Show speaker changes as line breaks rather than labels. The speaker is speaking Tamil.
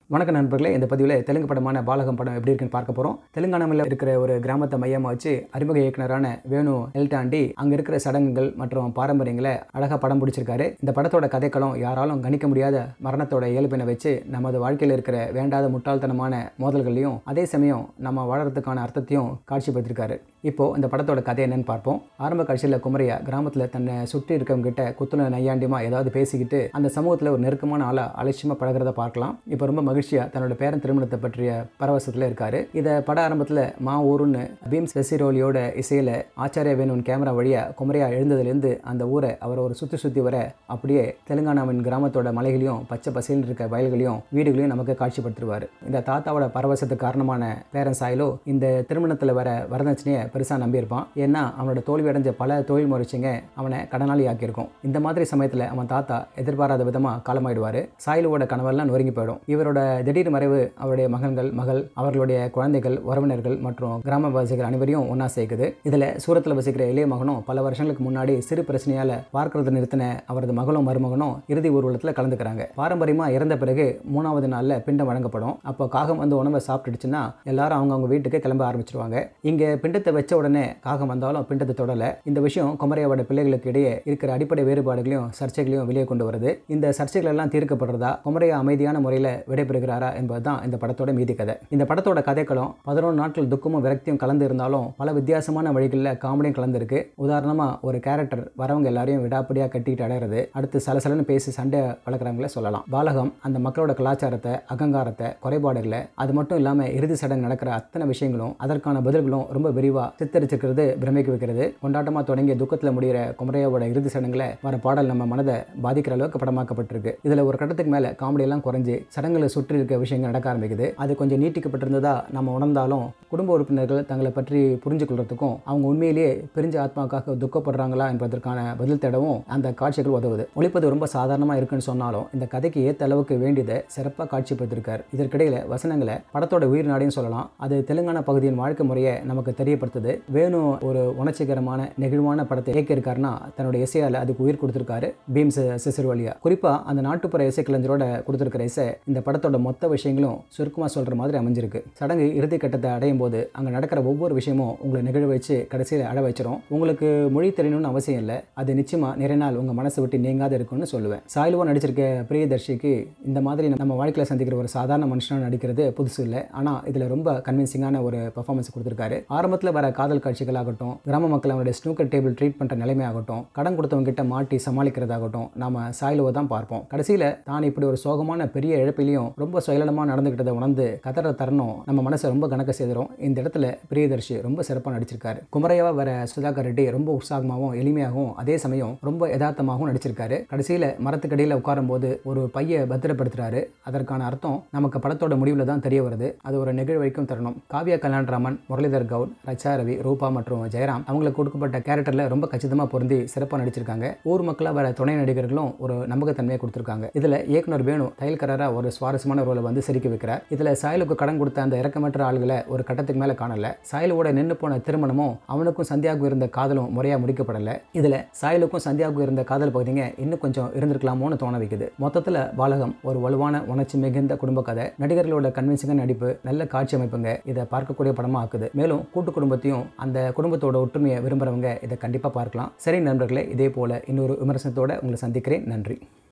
வணக்கம் நண்பர்களே இந்த பதிவில் தெலுங்கு படமான பாலகம் படம் எப்படி இருக்குன்னு பார்க்க போகிறோம் தெலுங்கானாவில் இருக்கிற ஒரு கிராமத்தை மையமாக வச்சு அறிமுக இயக்குனரான வேணு எல்டாண்டி அங்கே இருக்கிற சடங்குகள் மற்றும் பாரம்பரியங்களை அழகாக படம் பிடிச்சிருக்காரு இந்த படத்தோட கதைக்களம் யாராலும் கணிக்க முடியாத மரணத்தோட இயல்பினை வச்சு நமது வாழ்க்கையில் இருக்கிற வேண்டாத முட்டாள்தனமான மோதல்களையும் அதே சமயம் நம்ம வாழறதுக்கான அர்த்தத்தையும் காட்சிப்படுத்திருக்காரு இப்போ இந்த படத்தோட கதை என்னன்னு பார்ப்போம் ஆரம்ப காட்சியில் குமரியா கிராமத்தில் தன்னை சுற்றி இருக்கவங்க கிட்ட குத்துன நையாண்டியமா ஏதாவது பேசிக்கிட்டு அந்த சமூகத்தில் ஒரு நெருக்கமான ஆளா அலட்சியமாக பழகிறத பார்க்கலாம் இப்போ ரொம்ப மகிழ்ச்சியாக தன்னோட பேரன் திருமணத்தை பற்றிய பரவசத்தில் இருக்காரு இதை பட ஆரம்பத்தில் மா ஊருன்னு பீம் செசிரோலியோட இசையில் ஆச்சாரிய வேணுன் கேமரா வழியாக குமரியா எழுந்ததுலேருந்து அந்த ஊரை அவர் ஒரு சுற்றி சுற்றி வர அப்படியே தெலுங்கானாவின் கிராமத்தோட மலைகளையும் பச்சை பசேல்னு இருக்க வயல்களையும் வீடுகளையும் நமக்கு காட்சிப்படுத்துவார் இந்த தாத்தாவோட பரவசத்துக்கு காரணமான பேரன் சாயலோ இந்த திருமணத்தில் வர வரதட்சணையை பெருசாக நம்பியிருப்பான் ஏன்னா அவனோட தோல்வி அடைஞ்ச பல தொழில் முறைச்சிங்க அவனை கடனாளி ஆக்கியிருக்கும் இந்த மாதிரி சமயத்தில் அவன் தாத்தா எதிர்பாராத விதமாக காலமாயிடுவார் சாயலுவோட கனவெல்லாம் நொறுங்கி போயிடும் இவரோட திடீர் மறைவு அவருடைய மகன்கள் மகள் அவர்களுடைய குழந்தைகள் உறவினர்கள் மற்றும் கிராமவாசிகள் அனைவரையும் ஒன்றா சேர்க்குது இதில் சூரத்தில் வசிக்கிற இளைய மகனும் பல வருஷங்களுக்கு முன்னாடி சிறு பிரச்சனையால் பார்க்கறது நிறுத்தின அவரது மகளும் மருமகனும் இறுதி ஊர்வலத்தில் கலந்துக்கிறாங்க பாரம்பரியமாக இறந்த பிறகு மூணாவது நாளில் பிண்டம் வழங்கப்படும் அப்போ காகம் வந்து உணவை சாப்பிட்டுடுச்சுன்னா எல்லாரும் அவங்கவுங்க வீட்டுக்கு கிளம்ப ஆரம்பிச்சிருவாங்க இங்கே பிண்டத்தை வச்ச உடனே காகம் வந்தாலும் பிண்டத்தை தொடலை இந்த விஷயம் குமரையாவோட பிள்ளைகளுக்கு இடையே இருக்கிற அடிப்படை வேறுபாடுகளையும் சர்ச்சைகளையும் வெளியே கொண்டு வருது இந்த சர்ச்சைகள் எல்லாம் தீர்க்கப்படுறதா குமரையா அமைதியான முறையில் விடைபெறுகிறாரா என்பதுதான் இந்த படத்தோட மீதி கதை இந்த படத்தோட கதைக்களம் பதினொன்று நாட்கள் துக்கமும் விரக்தியும் கலந்து இருந்தாலும் பல வித்தியாசமான வழிகளில் காமெடியும் கலந்துருக்கு உதாரணமாக ஒரு கேரக்டர் வரவங்க எல்லாரையும் விடாப்படியாக கட்டிட்டு அடையிறது அடுத்து சலசலன்னு பேசி சண்டை வளர்க்குறவங்கள சொல்லலாம் பாலகம் அந்த மக்களோட கலாச்சாரத்தை அகங்காரத்தை குறைபாடுகளை அது மட்டும் இல்லாமல் இறுதி சடங்கு நடக்கிற அத்தனை விஷயங்களும் அதற்கான பதில்களும் ரொம்ப விரிவாக சித்தரிச்சிருக்கிறது பிரமிக்க வைக்கிறது கொண்டாட்டமாக தொடங்கிய துக்கத்தில் முடிகிற குமரையாவோட இறுதி சடங்குல வர பாடல் நம்ம மனதை பாதிக்கிற அளவுக்கு படமாக்கப்பட்டிருக்கு இதில் ஒரு கட்டத்துக்கு மேலே காமெடியெல்லாம் குறைஞ்சி சடங்குகளை சுற்றி இருக்க விஷயங்கள் நடக்க ஆரம்பிக்குது அது கொஞ்சம் நீட்டிக்கப்பட்டிருந்ததா நம்ம உணர்ந்தாலும் குடும்ப உறுப்பினர்கள் தங்களை பற்றி புரிஞ்சு கொள்றதுக்கும் அவங்க உண்மையிலேயே பிரிஞ்ச ஆத்மாவுக்காக துக்கப்படுறாங்களா என்பதற்கான பதில் தேடவும் அந்த காட்சிகள் உதவுது ஒழிப்பது ரொம்ப சாதாரணமாக இருக்குன்னு சொன்னாலும் இந்த கதைக்கு ஏற்ற அளவுக்கு வேண்டியதை சிறப்பாக காட்சிப்படுத்திருக்கார் இதற்கிடையில் வசனங்களை படத்தோட உயிர் நாடின்னு சொல்லலாம் அது தெலுங்கானா பகுதியின் வாழ்க்கை முறையை நமக்கு தெரியப்படுத்துது வேணு ஒரு உணர்ச்சிகரமான நெகிழ்வான படத்தை இயக்கியிருக்காருன்னா தன்னோட இசையால் அதுக்கு உயிர் கொடுத்துருக்காரு பீம்ஸ் சிசிர்வலியா குறிப்பாக அந்த நாட்டுப்புற இசை கலைஞரோட கொடுத்துருக்கிற இசை இந்த படத்தோட மொத்த விஷயங்களும் சுருக்கமாக சொல்கிற மாதிரி அமைஞ்சிருக்கு சடங்கு இறுதி கட்டத்தை அடையும் போது அங்கே நடக்கிற ஒவ்வொரு விஷயமும் உங்களை நிகழ வச்சு கடைசியில் அழ வச்சிரும் உங்களுக்கு மொழி தெரியணும்னு அவசியம் இல்லை அது நிச்சயமாக நிறைய நாள் உங்கள் மனசை விட்டு நீங்காத இருக்கும்னு சொல்லுவேன் சாய்லுவா நடிச்சிருக்க பிரியதர்ஷிக்கு இந்த மாதிரி நம்ம வாழ்க்கையில் சந்திக்கிற ஒரு சாதாரண மனுஷனாக நடிக்கிறது புதுசு இல்லை ஆனால் இதில் ரொம்ப கன்வின்சிங்கான ஒரு பர்ஃபார்மன்ஸ் கொடுத்துருக்காரு ஆரம்பத்தில் வர காதல் காட்சிகளாகட்டும் கிராம மக்கள் அவருடைய ஸ்னூக்கர் டேபிள் ட்ரீட் பண்ணுற நிலைமையாகட்டும் கடன் கொடுத்தவங்க கிட்ட மாட்டி சமாளிக்கிறதாகட்டும் நாம சாய்லுவை தான் பார்ப்போம் கடைசியில் தான் இப்படி ஒரு சோகமான பெரிய இழப்பிலையும் ரொம்ப சுயலனமாக நடந்துக்கிட்டதை உணர்ந்து கதற தருணம் நம்ம மனசை ரொம்ப கணக்க செய்திரும் இந்த இடத்துல பிரியதர்ஷி ரொம்ப சிறப்பாக நடிச்சிருக்காரு குமரையாவா வர சுதாகர் ரெட்டி ரொம்ப உற்சாகமாகவும் எளிமையாகவும் அதே சமயம் ரொம்ப யதார்த்தமாகவும் நடிச்சிருக்காரு கடைசியில் மரத்துக்கடியில் உட்காரும் போது ஒரு பையை பத்திரப்படுத்துறாரு அதற்கான அர்த்தம் நமக்கு படத்தோட முடிவில் தான் தெரிய வருது அது ஒரு நெகிழ் வைக்கும் தருணம் காவியா கல்யாண்ராமன் முரளிதர் கவுட் ரச்சா ரவி ரூபா மற்றும் ஜெயராம் அவங்களுக்கு கொடுக்கப்பட்ட கேரக்டரில் ரொம்ப கச்சிதமாக பொருந்தி சிறப்பாக நடிச்சிருக்காங்க ஊர் மக்களாக வர துணை நடிகர்களும் ஒரு நம்பகத்தன்மையை கொடுத்துருக்காங்க இதில் இயக்குனர் வேணு தையல்காரரா ஒரு சுவாரஸ்யமான ரோலை வந்து சிரிக்க வைக்கிறார் இதில் சாயலுக்கு கடன் கொடுத்த அந்த இறக்கமற்ற ஆளுகளை ஒரு கட்டத்துக்கு மேலே காணல சாயலோட நின்று போன திருமணமும் அவனுக்கும் சந்தியாவுக்கும் இருந்த காதலும் முறையாக முடிக்கப்படல இதில் சாயலுக்கும் சந்தியாவுக்கும் இருந்த காதல் பகுதிங்க இன்னும் கொஞ்சம் இருந்திருக்கலாமோன்னு தோண வைக்குது மொத்தத்தில் பாலகம் ஒரு வலுவான உணர்ச்சி மிகுந்த குடும்ப கதை நடிகர்களோட கன்வின்சிங்கான நடிப்பு நல்ல காட்சி அமைப்புங்க இதை பார்க்கக்கூடிய படமாக ஆக்குது மேலும் கூட்டு குடும்பத்தையும் அந்த குடும்பத்தோட ஒற்றுமையை விரும்புகிறவங்க இதை கண்டிப்பாக பார்க்கலாம் சரி நண்பர்களே இதே போல இன்னொரு விமர்சனத்தோட உங்களை சந்திக்கிறேன் நன்றி